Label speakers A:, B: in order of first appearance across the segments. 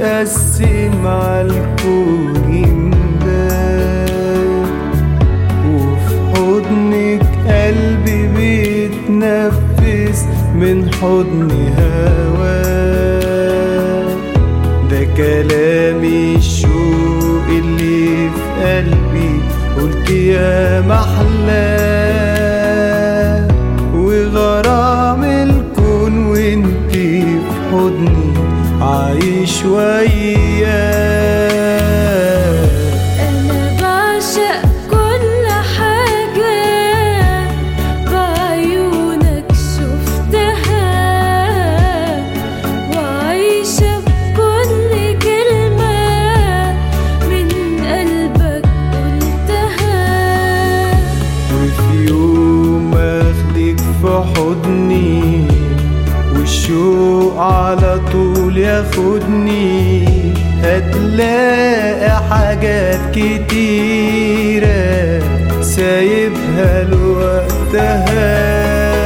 A: متقسم عالكون يملاك وفي حضنك قلبي بيتنفس من حضن هواك ده كلامي الشوق اللي في قلبي قلت يا محلاه وغرام الكون وانتي في حضني عايش وياك
B: أنا بعشق كل حاجة بعيونك شفتها وعايشة بكل كلمة من قلبك قلتها
A: وفي يوم اخدك في حضني والشوق على طول ياخدني هتلاقي حاجات كتيرة سايبها لوقتها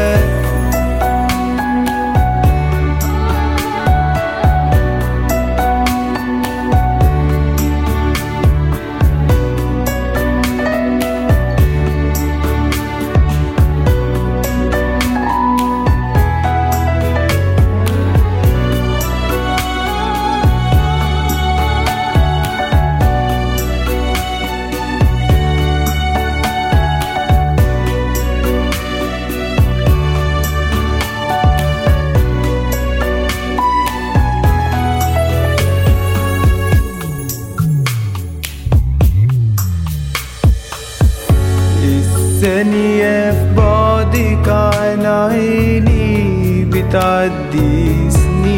A: الثانية في بعدك عن عيني بتعدي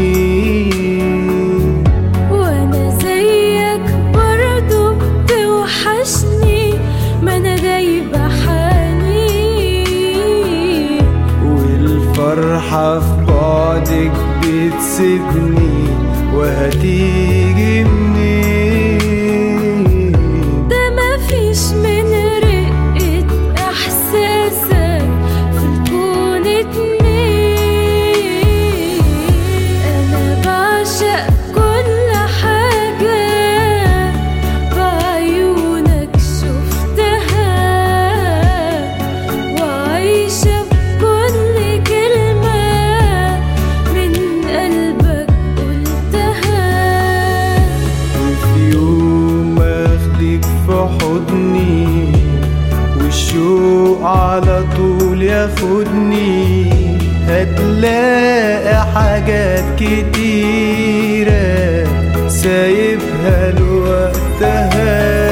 A: سنين
B: وانا زيك برضو بتوحشني ما انا دايبة حنين
A: والفرحة في بعدك بتسيبني وهتيجي منين
B: ده مفيش من رقة احساسك في الكون اتنين انا بعشق كل حاجة بعيونك شفتها وعايشة بكل كلمة من قلبك قلتها
A: وفي يوم اخدك في حضني والشوق على طول ياخدني هتلاقي حاجات كتيرة سايبها لوقتها